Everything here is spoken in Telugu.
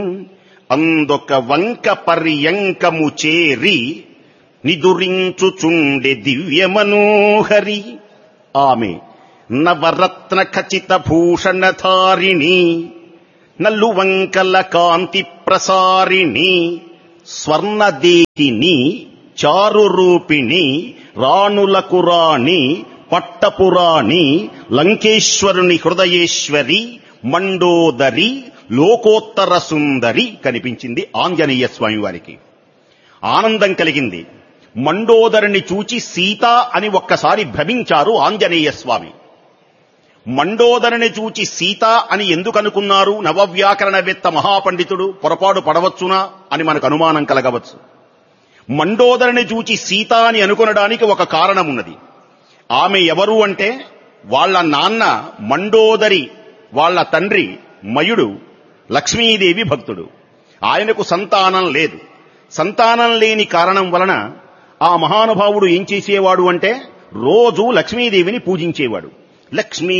అందొక వంక పర్యంకము చేరి నిదురించుచుండె దివ్య మనోహరి ఆమె నవరత్న ఖచిత భూషణధారిణి నల్లు వంకల కాంతి ప్రసారిణి స్వర్ణదేహిని చారు రూపిణి రాణులకు రాణి పట్టపురాణి లంకేశ్వరుని హృదయేశ్వరి మండోదరి లోకోత్తర సుందరి కనిపించింది ఆంజనేయ స్వామి వారికి ఆనందం కలిగింది మండోదరిని చూచి సీత అని ఒక్కసారి భ్రమించారు ఆంజనేయ స్వామి మండోదరిని చూచి సీత అని ఎందుకు అనుకున్నారు నవవ్యాకరణవేత్త మహాపండితుడు పొరపాటు పడవచ్చునా అని మనకు అనుమానం కలగవచ్చు మండోదరిని చూచి సీత అని అనుకొనడానికి ఒక కారణం ఉన్నది ఆమె ఎవరు అంటే వాళ్ళ నాన్న మండోదరి వాళ్ళ తండ్రి మయుడు లక్ష్మీదేవి భక్తుడు ఆయనకు సంతానం లేదు సంతానం లేని కారణం వలన ఆ మహానుభావుడు ఏం చేసేవాడు అంటే రోజు లక్ష్మీదేవిని పూజించేవాడు లక్ష్మీ